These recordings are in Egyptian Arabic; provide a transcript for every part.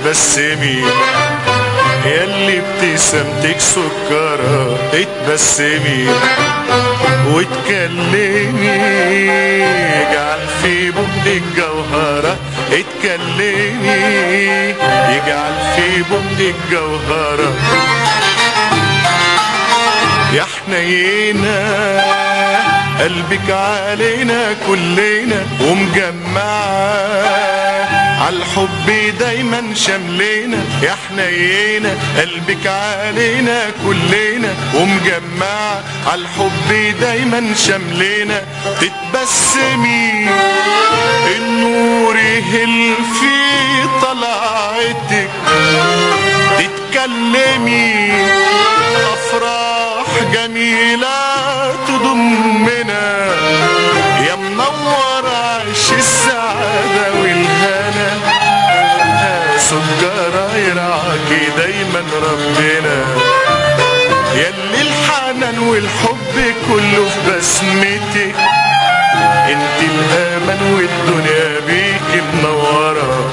اتبسمي ياللي ابتسامتك سكرة اتبسمي واتكلمي يجعل في بقك جوهرة اتكلمي يجعل في بقك جوهرة يا حنينة قلبك علينا كلنا ومجمعة عالحب دايما شملنا يا حنينة قلبك علينا كلنا ومجمعة عالحب دايما شملنا تتبسمي النور يهل في طلعتك تتكلمي أفراح جميلة تضمنا يا منور عيش السعادة والهنا سكرة يرعاكي دايما ربنا ياللي الحنان والحب كله في بسمتك انت الامل والدنيا بيك منوره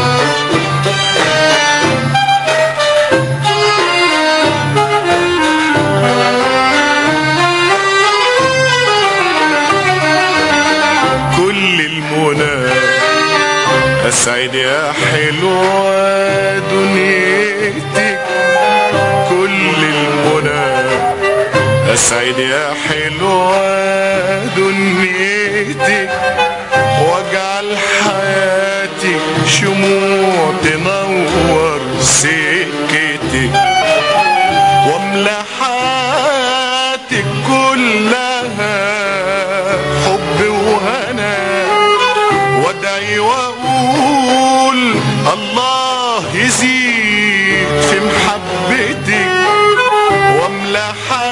كل المنى اسعد يا حلوة دنيتك كل المنى اسعد يا حلوة دنيتك واجعل حياتي شموع تنور سكتك واملى حياتك كلها حب وهنا وادعي واقول الله يزيد في محبتك واملى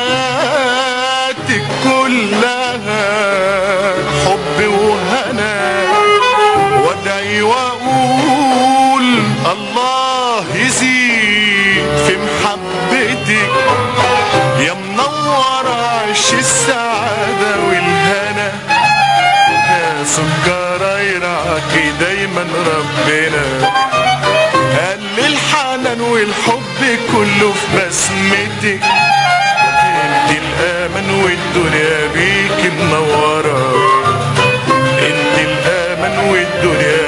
حياتك كلها حب وهنا وادعي واقول الله يزيد في محبتك يا منور عيش السعادة والهنا يا سكرة يرعاكي دايما ربنا قال الحنان والحب كله في بسمتك انت الامل والدنيا بيك منورة انت الامل والدنيا